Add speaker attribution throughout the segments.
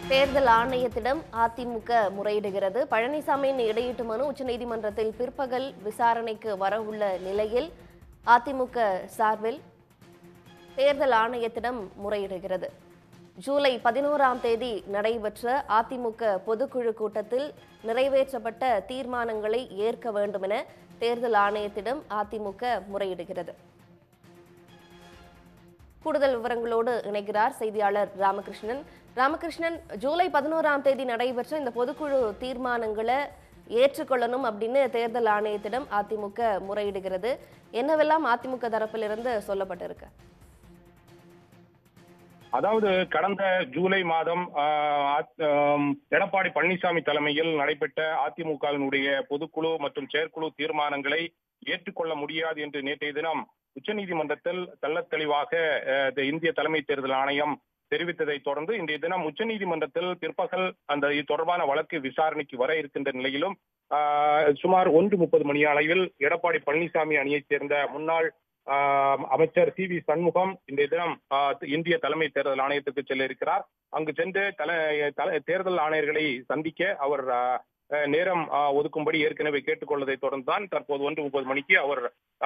Speaker 1: தேர்தல் ஆணையத்திடம் அதிமுக முறையிடுகிறது பழனிசாமியின் இடையீட்டு மனு உச்சநீதிமன்றத்தில் பிற்பகல் விசாரணைக்கு வரவுள்ள நிலையில் அதிமுக சார்பில் தேர்தல் ஆணையத்திடம் முறையிடுகிறது ஜூலை பதினோராம் தேதி நடைபெற்ற அதிமுக பொதுக்குழு கூட்டத்தில் நிறைவேற்றப்பட்ட தீர்மானங்களை ஏற்க வேண்டுமென தேர்தல் ஆணையத்திடம் அதிமுக முறையிடுகிறது கூடுதல் விவரங்களோடு இணைகிறார் செய்தியாளர் ராமகிருஷ்ணன் ராமகிருஷ்ணன் ஜூலை பதினோராம் தேதி நடைபெற்ற இந்த பொதுக்குழு தீர்மானங்களை ஏற்றுக்கொள்ளணும் அப்படின்னு தேர்தல் ஆணையத்திடம் அதிமுக முறையிடுகிறது என்னவெல்லாம் அதிமுக தரப்பிலிருந்து சொல்லப்பட்டிருக்கு
Speaker 2: அதாவது கடந்த ஜூலை மாதம் ஆஹ், அத்- ஆம், எடப்பாடி பழனிசாமி தலைமையில் நடைபெற்ற அதிமுகவினுடைய பொதுக்குழு மற்றும் செயற்குழு தீர்மானங்களை ஏற்றுக்கொள்ள முடியாது என்று நேற்றைய தினம் உச்சநீதிமன்றத்தில் தெள்ளத் தெளிவாக அஹ், இந்த இந்திய தலைமை தேர்தல் ஆணையம் தெரிவித்ததை தொடர்ந்து இன்றைய தினம் உச்சநீதிமன்றத்தில் பிற்பகல் அந்த இது தொடர்பான வழக்கு விசாரணைக்கு வர இருக்கின்ற நிலையிலும் ஆஹ், சுமார் ஒன்று முப்பது மணி அளவில் எடப்பாடி பழனிசாமி அணியைச் சேர்ந்த முன்னாள் ஆஹ் அமைச்சர் சி வி சண்முகம் இன்றைய தினம் ஆஹ் இந்திய தலைமை தேர்தல் ஆணையத்துக்கு செல்ல இருக்கிறார் அங்கு சென்று தல தல- தேர்தல் ஆணையர்களை சந்திக்க அவர் ஆஹ், ஆஹ் நேரம் ஆஹ், ஒதுக்கும்படி ஏற்கனவே கேட்டுக்கொள்வதை தொடர்ந்து தான் தற்போது ஒன்று முப்பது மணிக்கு அவர்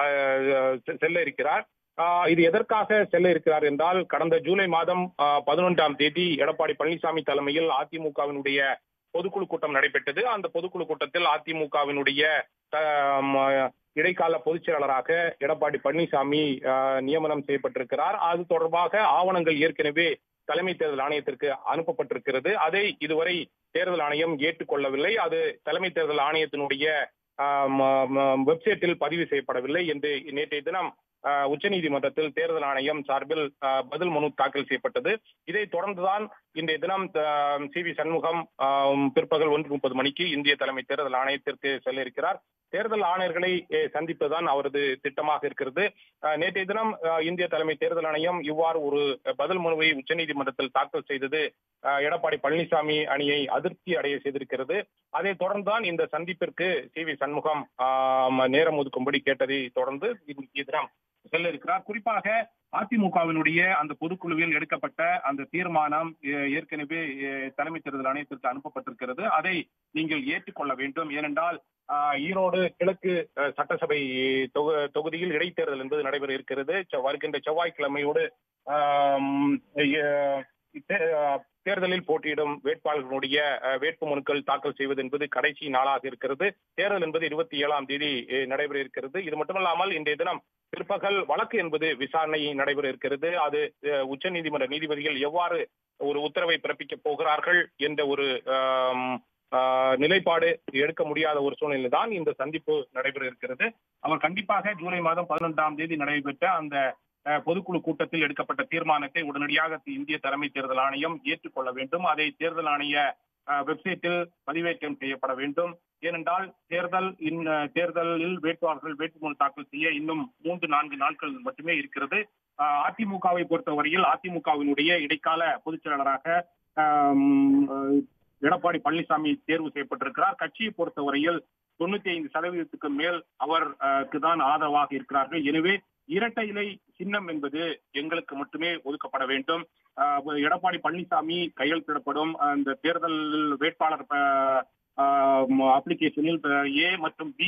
Speaker 2: ஆஹ், செ- செல்ல இருக்கிறார் ஆஹ், இது எதற்காக செல்ல இருக்கிறார் என்றால் கடந்த ஜூலை மாதம் பதினொன்றாம் தேதி எடப்பாடி பழனிசாமி தலைமையில் அதிமுகவினுடைய பொதுக்குழு கூட்டம் நடைபெற்றது அந்த பொதுக்குழு கூட்டத்தில் அதிமுகவினுடைய ஆஹ், ம- இடைக்கால பொதுச் செயலாளராக எடப்பாடி பழனிசாமி ஆஹ், நியமனம் செய்யப்பட்டிருக்கிறார் அது தொடர்பாக ஆவணங்கள் ஏற்கனவே தலைமை தேர்தல் ஆணையத்திற்கு அனுப்பப்பட்டிருக்கிறது அதை இதுவரை தேர்தல் ஆணையம் ஏற்றுக்கொள்ளவில்லை அது தலைமை தேர்தல் ஆணையத்தினுடைய ஆஹ், ம- ம- வெப்சைட்டில் பதிவு செய்யப்படவில்லை என்று நேற்றைய தினம் ஆஹ், உச்சநீதிமன்றத்தில் தேர்தல் ஆணையம் சார்பில் ஆஹ், பதில் மனு தாக்கல் செய்யப்பட்டது இதை தொடர்ந்துதான் இன்றைய தினம் ஆஹ், சி வி சண்முகம் ஆஹ், பிற்பகல் ஒன்று முப்பது மணிக்கு இந்திய தலைமை தேர்தல் ஆணையத்திற்கு செல்ல இருக்கிறார் தேர்தல் ஆணையர்களை அஹ், சந்திப்பதுதான் அவரது திட்டமாக இருக்கிறது அஹ், நேற்றைய தினம் அஹ், இந்திய தலைமை தேர்தல் ஆணையம் இவ்வாறு ஒரு பதில் மனுவை உச்சநீதிமன்றத்தில் தாக்கல் செய்தது அஹ், எடப்பாடி பழனிசாமி அணியை அதிருப்தி அடைய செய்திருக்கிறது அதைத் தொடர்ந்துதான் இந்த சந்திப்பிற்கு சி வி சண்முகம் ஆஹ், நேரம் ஒதுக்கும்படி கேட்டதை தொடர்ந்து இன்றைய தினம் செல்ல இருக்கிறார் குறிப்பாக அதிமுகவினுடைய அந்த பொதுக்குழுவில் எடுக்கப்பட்ட அந்த தீர்மானம் அஹ், ஏற்கனவே அஹ், தலைமை தேர்தல் ஆணையத்திற்கு அனுப்பப்பட்டிருக்கிறது அதை நீங்கள் ஏற்றுக்கொள்ள வேண்டும் ஏனென்றால் ஆஹ், ஈரோடு கிழக்கு அஹ், சட்டசபை தொகு- தொகுதியில் இடைத்தேர்தல் என்பது நடைபெற இருக்கிறது செவ்- வருகின்ற செவ்வாய்க்கிழமையோடு ஆம், எ- தே- அஹ், தேர்தலில் போட்டியிடும் வேட்பாளர்களுடைய அஹ், வேட்பு மனுக்கள் தாக்கல் செய்வது என்பது கடைசி நாளாக இருக்கிறது தேர்தல் என்பது இருபத்தி ஏழாம் தேதி அஹ், நடைபெற இருக்கிறது இது மட்டுமல்லாமல் இன்றைய தினம் பிற்பகல் வழக்கு என்பது விசாரணை நடைபெற இருக்கிறது அது அஹ், உச்சநீதிமன்ற நீதிபதிகள் எவ்வாறு ஒரு உத்தரவை பிறப்பிக்கப் போகிறார்கள் என்ற ஒரு ஆம், ஆஹ், நிலைப்பாடு எடுக்க முடியாத ஒரு சூழ்நிலை தான் இந்த சந்திப்பு நடைபெற இருக்கிறது அவர் கண்டிப்பாக ஜூலை மாதம் பதினொன்றாம் தேதி நடைபெற்ற அந்த அஹ், பொதுக்குழு கூட்டத்தில் எடுக்கப்பட்ட தீர்மானத்தை உடனடியாக இந்திய தலைமை தேர்தல் ஆணையம் ஏற்றுக்கொள்ள வேண்டும் அதை தேர்தல் ஆணைய அஹ், வெப்சைட்டில் பதிவேற்றம் செய்யப்பட வேண்டும் ஏனென்றால் தேர்தல் இன் தேர்தலில் வேட்பாளர்கள் வேட்புமனு தாக்கல் செய்ய இன்னும் மூன்று நான்கு நாட்கள் மட்டுமே இருக்கிறது அஹ், அதிமுகவை பொறுத்தவரையில் அதிமுகவினுடைய இடைக்கால பொதுச் செயலாளராக ஆம், அஹ், எடப்பாடி பழனிசாமி தேர்வு செய்யப்பட்டிருக்கிறார் கட்சியை பொறுத்தவரையில் தொண்ணூத்தி ஐந்து சதவீதத்துக்கு மேல் அவருக்கு தான் ஆதரவாக இருக்கிறார்கள் எனவே இரட்டை இலை சின்னம் என்பது எங்களுக்கு மட்டுமே ஒதுக்கப்பட வேண்டும் ஆஹ் எடப்பாடி பழனிசாமி கையெழுத்திடப்படும் அந்த தேர்தலில் வேட்பாளர் அப்ளிகேஷனில் ஏ மற்றும் பி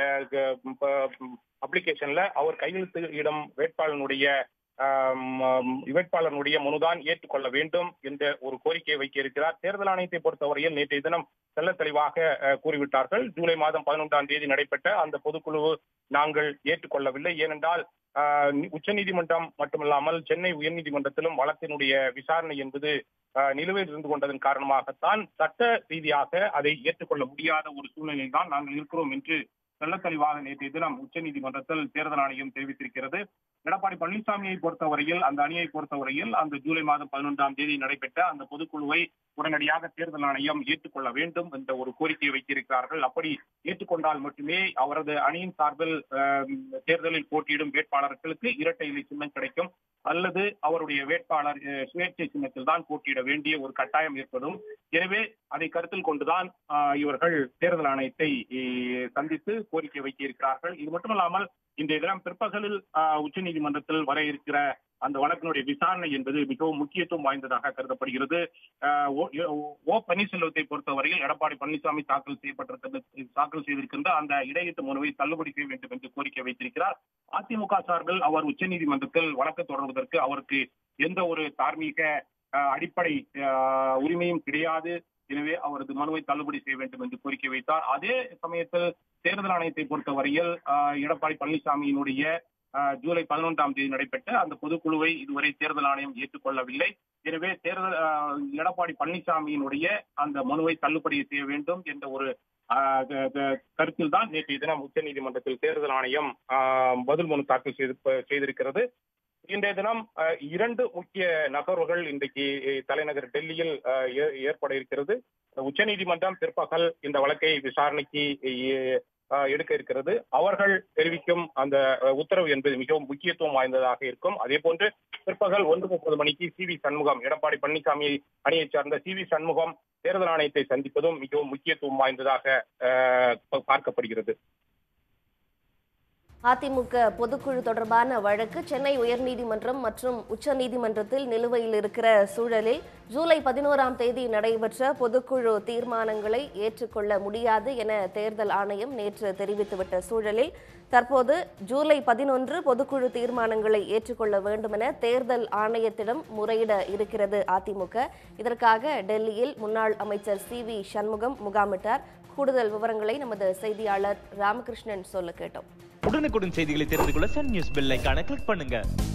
Speaker 2: அப்ளிகேஷன்ல அவர் கையெழுத்து இடம் வேட்பாளனுடைய ஆம், வேட்பாளனுடைய மனுதான் ஏற்றுக்கொள்ள வேண்டும் என்ற ஒரு கோரிக்கையை வைக்க இருக்கிறார் தேர்தல் ஆணையத்தை பொறுத்தவரையில் நேற்றைய தினம் செல்ல தெளிவாக அஹ், கூறிவிட்டார்கள் ஜூலை மாதம் பதினொன்றாம் தேதி நடைபெற்ற அந்த பொதுக்குழு நாங்கள் ஏற்றுக்கொள்ளவில்லை ஏனென்றால் ஆஹ், உச்சநீதிமன்றம் மட்டுமல்லாமல் சென்னை உயர்நீதிமன்றத்திலும் வழக்கினுடைய விசாரணை என்பது ஆஹ், நிலுவையில் இருந்து கொண்டதன் காரணமாகத்தான் சட்ட ரீதியாக அதை ஏற்றுக்கொள்ள முடியாத ஒரு சூழ்நிலையில் தான் நாங்கள் இருக்கிறோம் என்று தெள்ள தெளிவாக நேற்றைய தினம் உச்சநீதிமன்றத்தில் தேர்தல் ஆணையம் தெரிவித்திருக்கிறது எடப்பாடி பழனிசாமியை பொறுத்தவரையில் அந்த அணியை பொறுத்தவரையில் அந்த ஜூலை மாதம் பதினொன்றாம் தேதி நடைபெற்ற அந்த பொதுக்குழுவை உடனடியாக தேர்தல் ஆணையம் ஏற்றுக்கொள்ள வேண்டும் என்ற ஒரு கோரிக்கையை வைத்திருக்கிறார்கள் அப்படி ஏற்றுக்கொண்டால் மட்டுமே அவரது அணியின் சார்பில் ஆம், தேர்தலில் போட்டியிடும் வேட்பாளர்களுக்கு இரட்டை இலை சின்னம் கிடைக்கும் அல்லது அவருடைய வேட்பாளர் அஹ், சுயேட்சை சின்னத்தில் தான் போட்டியிட வேண்டிய ஒரு கட்டாயம் ஏற்படும் எனவே அதை கருத்தில் கொண்டுதான் ஆஹ், இவர்கள் தேர்தல் ஆணையத்தை அஹ், சந்தித்து கோரிக்கை வைத்திருக்கிறார்கள் இது மட்டுமல்லாமல் இன்றைய தினம் பிற்பகலில் ஆஹ், உச்சநீதிமன்றத்தில் வர இருக்கிற அந்த வழக்கினுடைய விசாரணை என்பது மிகவும் முக்கியத்துவம் வாய்ந்ததாக கருதப்படுகிறது ஆஹ், ஓ ஓ பன்னீர்செல்வத்தை பொறுத்தவரையில் எடப்பாடி பழனிசாமி தாக்கல் செய்யப்பட்டிருக்கிறது தாக்கல் செய்திருக்கின்ற அந்த இடையீட்டு மனுவை தள்ளுபடி செய்ய வேண்டும் என்று கோரிக்கை வைத்திருக்கிறார் அதிமுக சார்பில் அவர் உச்சநீதிமன்றத்தில் வழக்கு தொடர்வதற்கு அவருக்கு எந்த ஒரு தார்மீக ஆஹ், அடிப்படை ஆஹ், உரிமையும் கிடையாது எனவே அவரது மனுவை தள்ளுபடி செய்ய வேண்டும் என்று கோரிக்கை வைத்தார் அதே சமயத்தில் தேர்தல் ஆணையத்தை பொறுத்தவரையில் ஆஹ், எடப்பாடி பழனிசாமியினுடைய ஆஹ், ஜூலை பதினொன்றாம் தேதி நடைபெற்ற அந்த பொதுக்குழுவை இதுவரை தேர்தல் ஆணையம் ஏற்றுக்கொள்ளவில்லை எனவே தேர்தல் ஆஹ், எடப்பாடி பழனிசாமியினுடைய அந்த மனுவை தள்ளுபடி செய்ய வேண்டும் என்ற ஒரு ஆஹ், க- க- கருத்தில் தான் நேற்றைய தினம் உச்சநீதிமன்றத்தில் தேர்தல் ஆணையம் ஆஹ், பதில் மனு தாக்கல் செய்து செய்திருக்கிறது இன்றைய தினம் அஹ், இரண்டு முக்கிய நகர்வுகள் இன்றைக்கு அஹ், தலைநகர் டெல்லியில் அஹ், ஏ- ஏற்பட இருக்கிறது உச்சநீதிமன்றம் பிற்பகல் இந்த வழக்கை விசாரணைக்கு அஹ், அஹ், எடுக்க இருக்கிறது அவர்கள் தெரிவிக்கும் அந்த அஹ், உத்தரவு என்பது மிகவும் முக்கியத்துவம் வாய்ந்ததாக இருக்கும் அதே போன்று பிற்பகல் ஒன்று முப்பது மணிக்கு சி வி சண்முகம் எடப்பாடி பழனிசாமி அணியைச் சார்ந்த சி வி சண்முகம் தேர்தல் ஆணையத்தை சந்திப்பதும் மிகவும் முக்கியத்துவம் வாய்ந்ததாக அஹ், பார்க்கப்படுகிறது
Speaker 1: அதிமுக பொதுக்குழு தொடர்பான வழக்கு சென்னை உயர்நீதிமன்றம் மற்றும் உச்சநீதிமன்றத்தில் நிலுவையில் இருக்கிற சூழலில் ஜூலை பதினோராம் தேதி நடைபெற்ற பொதுக்குழு தீர்மானங்களை ஏற்றுக்கொள்ள முடியாது என தேர்தல் ஆணையம் நேற்று தெரிவித்துவிட்ட சூழலில் தற்போது ஜூலை பதினொன்று பொதுக்குழு தீர்மானங்களை ஏற்றுக்கொள்ள வேண்டும் என தேர்தல் ஆணையத்திடம் முறையிட இருக்கிறது அதிமுக இதற்காக டெல்லியில் முன்னாள் அமைச்சர் சி வி சண்முகம் முகாமிட்டார் கூடுதல் விவரங்களை நமது செய்தியாளர் ராமகிருஷ்ணன் சொல்ல கேட்டோம்
Speaker 3: உடனுக்குடன் செய்திகளை தெரிந்து கொள்ள சன் நியூஸ் பெல் ஐகானை கிளிக் பண்ணுங்க